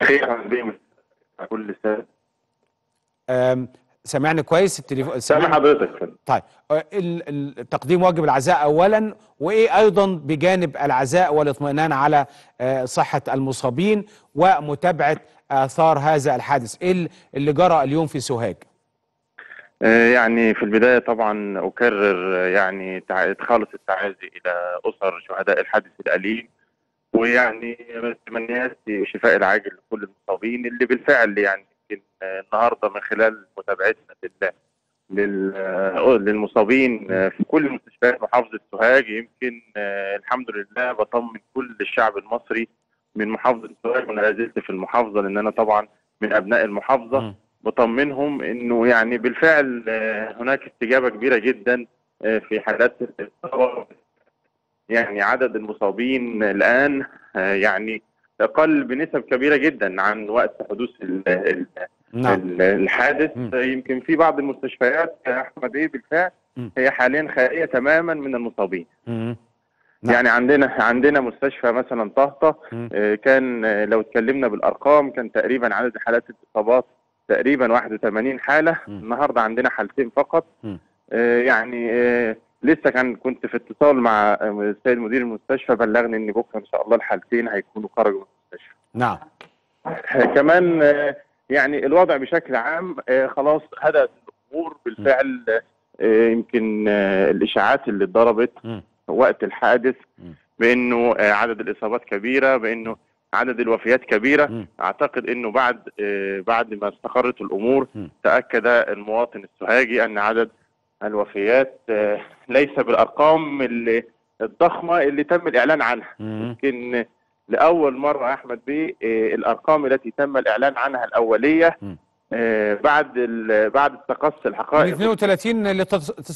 خير عن بيه كل سنه آم، سامعني كويس التليفون سامع حضرتك طيب آه، ال- ال- تقديم واجب العزاء اولا وايه ايضا بجانب العزاء والاطمئنان على آه، صحه المصابين ومتابعه اثار هذا الحادث ايه ال- اللي جرى اليوم في سوهاج آه، يعني في البدايه طبعا اكرر آه، يعني تع- خالص التعازي الى اسر شهداء الحادث الاليم ويعني تمنيات الشفاء العاجل لكل المصابين اللي بالفعل يعني يمكن آه، النهارده من خلال متابعتنا لل لل- آه، للمصابين آه، في كل مستشفيات محافظه سوهاج يمكن آه، الحمد لله بطمن كل الشعب المصري من محافظه سوهاج وانا لازلت في المحافظه لان انا طبعا من ابناء المحافظه مم. بطمنهم انه يعني بالفعل آه، هناك استجابه كبيره جدا آه، في حالات الاصابه يعني عدد المصابين الان آه، يعني اقل بنسب كبيره جدا عن وقت حدوث ال- ال- نعم ال- الحادث مم. يمكن في بعض المستشفيات يا احمد ايه بالفعل مم. هي حاليا خاليه تماما من المصابين مم. نعم. يعني عندنا عندنا مستشفى مثلا طهطا مم. آه، كان آه، لو اتكلمنا بالارقام كان تقريبا عدد حالات الاصابات تقريبا 81 حاله مم. النهارده عندنا حالتين فقط مم. آه، يعني آه، لسه كان كنت في اتصال مع آه، السيد مدير المستشفى بلغني ان بكره ان شاء الله الحالتين هيكونوا خرجوا من المستشفى نعم آه، كمان آه، يعني الوضع بشكل عام آه، خلاص هدأت الامور بالفعل آه، يمكن آه، الاشاعات اللي اتضربت مم. وقت الحادث مم. بانه آه، عدد الاصابات كبيره بانه عدد الوفيات كبيره مم. اعتقد انه بعد آه، بعد ما استقرت الامور مم. تاكد المواطن السوهاجي ان عدد الوفيات آه، ليس بالارقام اللي الضخمه اللي تم الاعلان عنها مم. يمكن لاول مره يا احمد بيه آه، الارقام التي تم الاعلان عنها الاوليه مم. آه، بعد ال- بعد تقصي من الحقائق 32 ل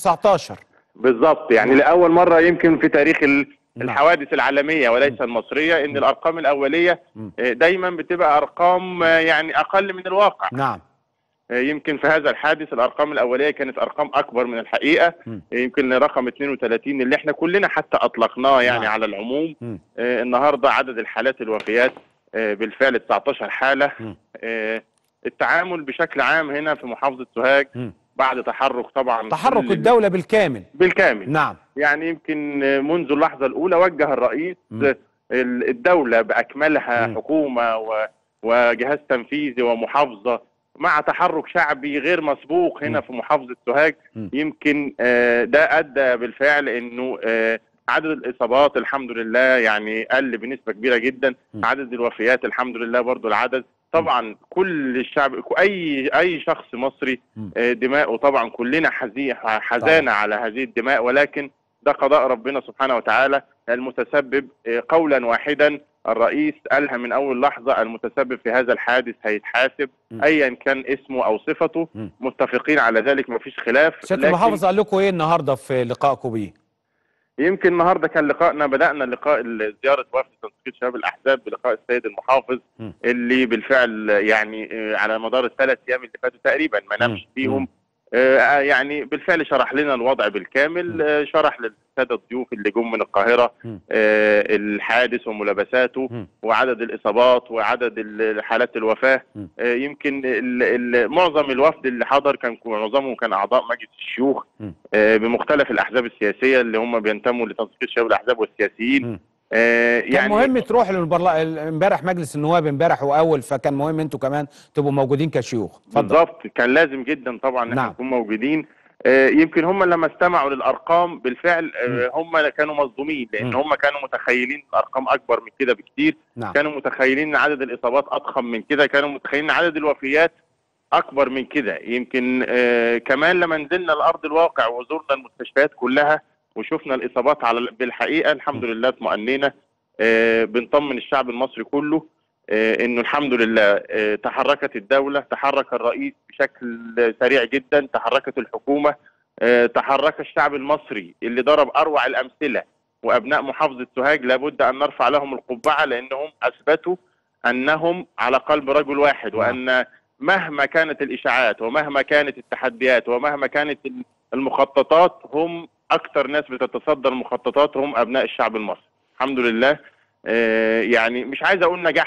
19 بالظبط يعني لاول مره يمكن في تاريخ ال- نعم. الحوادث العالميه وليس المصريه ان الارقام الاوليه مم. آه، دايما بتبقى ارقام آه، يعني اقل من الواقع نعم آه، يمكن في هذا الحادث الارقام الاوليه كانت ارقام اكبر من الحقيقه مم. آه، يمكن رقم 32 اللي احنا كلنا حتى اطلقناه يعني نعم. على العموم مم. آه، النهارده عدد الحالات الوفيات آه، بالفعل 19 حاله مم. آه، التعامل بشكل عام هنا في محافظه سوهاج مم. بعد تحرك طبعا تحرك كل- الدولة بالكامل بالكامل نعم يعني يمكن منذ اللحظة الأولى وجه الرئيس مم. ال- الدولة بأكملها مم. حكومة و- وجهاز تنفيذي ومحافظة مع تحرك شعبي غير مسبوق هنا مم. في محافظة سوهاج مم. يمكن آه، ده أدى بالفعل إنه آه، عدد الإصابات الحمد لله يعني قل بنسبة كبيرة جدا مم. عدد الوفيات الحمد لله برضو العدد طبعا كل الشعب اي اي شخص مصري مم. آه، دماؤه طبعا كلنا حزي حزانه على هذه الدماء ولكن ده قضاء ربنا سبحانه وتعالى المتسبب آه، قولا واحدا الرئيس قالها من اول لحظه المتسبب في هذا الحادث هيتحاسب مم. ايا كان اسمه او صفته مم. متفقين على ذلك مفيش خلاف سيادة لكن المحافظ قال لكم ايه النهارده في لقائكم بيه؟ يمكن النهارده كان لقائنا بدانا لقاء زياره وفد تنسيق شباب الاحزاب بلقاء السيد المحافظ مم. اللي بالفعل يعني آه، على مدار الثلاث ايام اللي فاتوا تقريبا ما نامش مم. فيهم آه، يعني بالفعل شرح لنا الوضع بالكامل مم. آه، شرح للساده الضيوف اللي جم من القاهره مم. آه، الحادث وملابساته مم. وعدد الاصابات وعدد ال- حالات الوفاه مم. آه، يمكن ال- ال- معظم الوفد اللي حضر كان معظمهم كان اعضاء مجلس الشيوخ مم. آه، بمختلف الاحزاب السياسيه اللي هم بينتموا لتنسيق شباب الاحزاب والسياسيين مم. آه، كان يعني مهم تروح للبرلا... امبارح مجلس النواب امبارح واول فكان مهم انتوا كمان تبقوا موجودين كشيوخ اتفضل بالظبط كان لازم جدا طبعا ان نعم. احنا نكون موجودين آه، يمكن هم لما استمعوا للارقام بالفعل آه، مم. هم كانوا مصدومين لان مم. هم كانوا متخيلين الارقام اكبر من كده بكتير نعم كانوا متخيلين ان عدد الاصابات اضخم من كده كانوا متخيلين ان عدد الوفيات اكبر من كده يمكن آه كمان لما نزلنا لارض الواقع وزرنا المستشفيات كلها وشفنا الاصابات على بالحقيقه الحمد لله اطمأنينا آه بنطمن الشعب المصري كله آه انه الحمد لله آه تحركت الدوله تحرك الرئيس بشكل سريع جدا تحركت الحكومه آه تحرك الشعب المصري اللي ضرب اروع الامثله وابناء محافظه سوهاج لابد ان نرفع لهم القبعه لانهم اثبتوا انهم على قلب رجل واحد نعم. وان مهما كانت الاشاعات ومهما كانت التحديات ومهما كانت المخططات هم اكثر ناس بتتصدر المخططات هم ابناء الشعب المصري الحمد لله آه، يعني مش عايز اقول نجحنا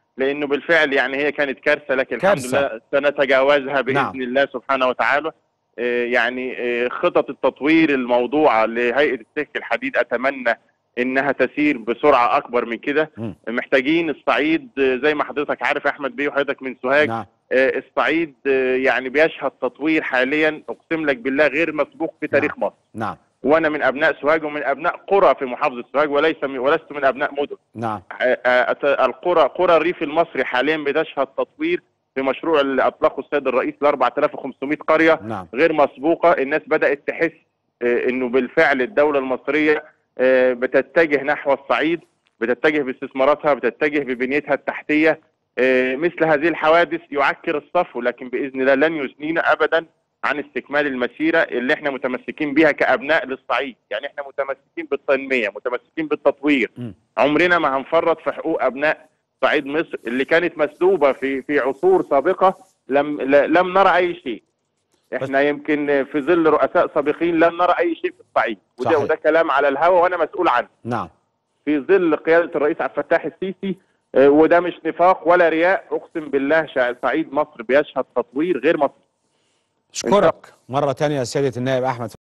لانه بالفعل يعني هي كانت كارثه لكن الحمد كارثة. لله سنتجاوزها باذن نعم. الله سبحانه وتعالى آه، يعني آه، خطط التطوير الموضوعه لهيئه السكك الحديد اتمنى انها تسير بسرعه اكبر من كده مم. محتاجين الصعيد آه، زي ما حضرتك عارف يا احمد بيه وحضرتك من سوهاج نعم آه، الصعيد آه، يعني بيشهد تطوير حاليا اقسم لك بالله غير مسبوق في تاريخ مصر نعم وانا من ابناء سوهاج ومن ابناء قرى في محافظه سوهاج وليس من ولست من ابناء مدن نعم آه، آه، القرى قرى الريف المصري حاليا بتشهد تطوير في مشروع اللي اطلقه السيد الرئيس ل 4500 قريه نعم غير مسبوقه الناس بدات تحس آه، انه بالفعل الدوله المصريه آه، بتتجه نحو الصعيد بتتجه باستثماراتها بتتجه ببنيتها التحتيه آه، مثل هذه الحوادث يعكر الصفو لكن باذن الله لن يثنينا ابدا عن استكمال المسيره اللي احنا متمسكين بيها كابناء للصعيد يعني احنا متمسكين بالتنميه متمسكين بالتطوير مم. عمرنا ما هنفرط في حقوق ابناء صعيد مصر اللي كانت مسلوبه في في عصور سابقه لم ل- لم نرى اي شيء احنا يمكن في ظل رؤساء سابقين لم نرى اي شيء في الصعيد وده صحيح. وده كلام على الهوى وانا مسؤول عنه نعم في ظل قياده الرئيس عبد الفتاح السيسي آه، وده مش نفاق ولا رياء اقسم بالله شع- صعيد مصر بيشهد تطوير غير مصري اشكرك مرة تانية سيادة النائب احمد